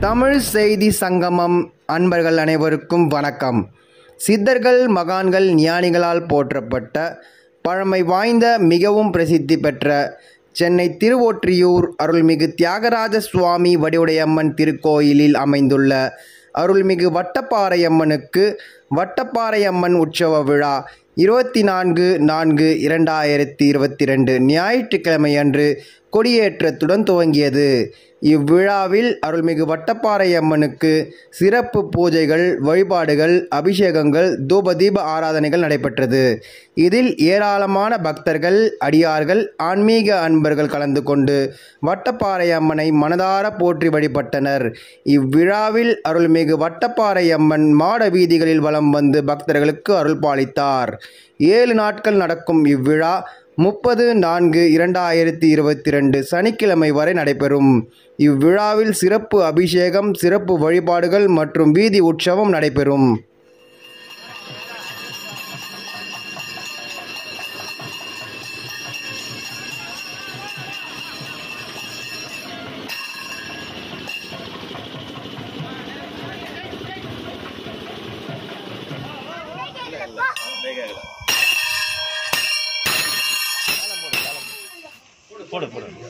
தமிழ் செய்தி சங்கமம் அன்பர்கள் அனைவருக்கும் வணக்கம் சித்தர்கள் மகான்கள் ஞானிகளால் போற்றப்பட்ட பழமை வாய்ந்த மிகவும் பிரசித்தி பெற்ற சென்னை திருவொற்றியூர் அருள்மிகு தியாகராஜ சுவாமி வடிவுடையம்மன் திருக்கோயிலில் அமைந்துள்ள அருள்மிகு வட்டப்பாறையம்மனுக்கு வட்டப்பாறையம்மன் உற்சவ விழா இருபத்தி நான்கு நான்கு இரண்டாயிரத்தி இருபத்தி ரெண்டு ஞாயிற்றுக்கிழமை அன்று கொடியேற்றத்துடன் துவங்கியது இவ்விழாவில் அருள்மிகு வட்டப்பாறை அம்மனுக்கு சிறப்பு பூஜைகள் வழிபாடுகள் அபிஷேகங்கள் தூபதீப ஆராதனைகள் நடைபெற்றது இதில் ஏராளமான பக்தர்கள் அடியார்கள் ஆன்மீக அன்பர்கள் கலந்து கொண்டு வட்டப்பாறை அம்மனை மனதார போற்றி வழிபட்டனர் இவ்விழாவில் அருள்மிகு வட்டப்பாறை அம்மன் மாட வீதிகளில் வலம் வந்து பக்தர்களுக்கு அருள் பாலித்தார் ஏழு நாட்கள் நடக்கும் இவ்விழா முப்பது நான்கு இரண்டாயிரத்தி இருபத்தி ரெண்டு சனிக்கிழமை வரை நடைபெறும் இவ்விழாவில் சிறப்பு அபிஷேகம் சிறப்பு வழிபாடுகள் மற்றும் வீதி உற்சவம் நடைபெறும் போடு போடு